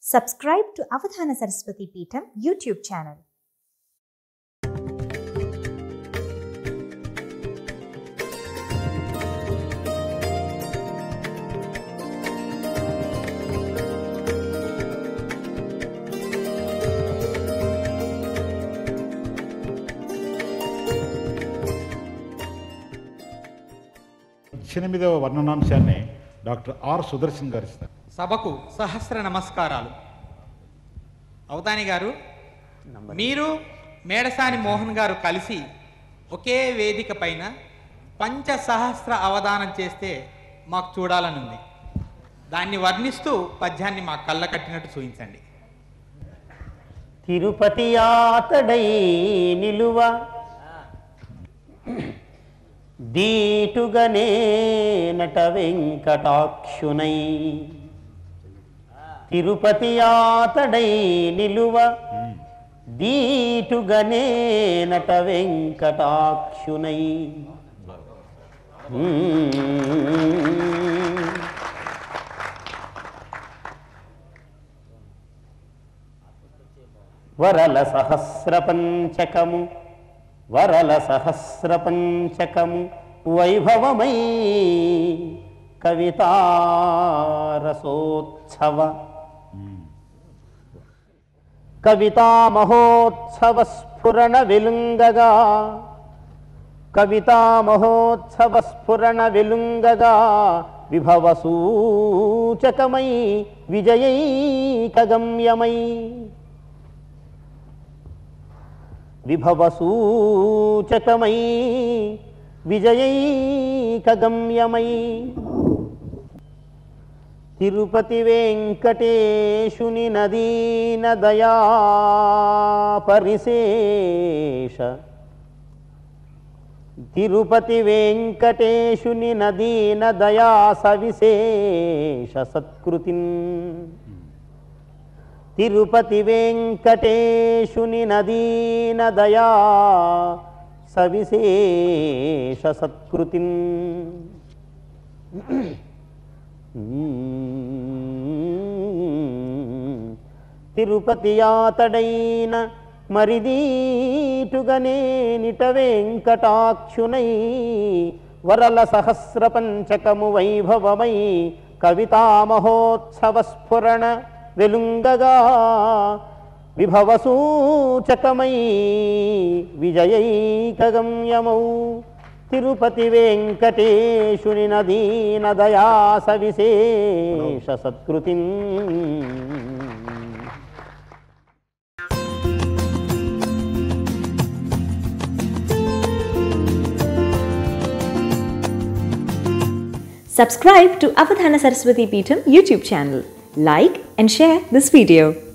Subscribe to Avadhana Saraswati Peetham YouTube channel. ఎనిమిదవ వర్ణనాంశాన్ని doctor are Sudarshan గారు ఇస్తారు సభకు సహస్ర నమస్కారాలు అవతాని గారు మీరు మేడసాని మోహన్ గారు కలిసి ఒకే వేదిక పైన పంచ సహస్ర అవధానం చేస్తే మాకు చూడాలనుంది దాన్ని వర్ణిస్తూ పద్యాన్ని మా కళ్ళ కట్టినట్టు చూపించండి తిరుపతి ఆతడై నిలువ దీటుగనే నట వెంకటాక్షునై తిరుపతి ఆతడై నిలువ దీటుగనే నట వెంకటాక్షునై మ్మ్. వరల సహస్ర పంచకము వరల సహస్ర పంచకము వైభవమై కవితారసోత్సవ కవితా మహోత్సవ స్ఫురణ వెలుంగగా కవితా మహోత్సవ స్ఫురణ వెలుంగగా విభవ సూచకమై విజయైకగమ్యమై విభవసూచకమై విజయైకగమ్యమై తిరుపతి వెంకటేశుని నదీన దయా పరిశేష తిరుపతి వెంకటేశుని నదీన దయా సవిశేష సత్కృతిన్ తిరుపతి వెంకటేశుని నదీన దయా సవిశేష సత్కృతిన్ తిరుపతి యాతడైన మరిదీటుగనే నిట వెంకటాక్షునై వరల సహస్ర పంచకము వైభవమై కవితా మహోత్సవ స్ఫురణ వెలుంగగా విభవసూచకమై విజయైకగమ్యమౌ తిరుపతి వెంకటేశుని నదీన దయా సవిశేష సత్కృతిన్ Subscribe to Avadhana Saraswati Peetham YouTube channel. Like and share this video.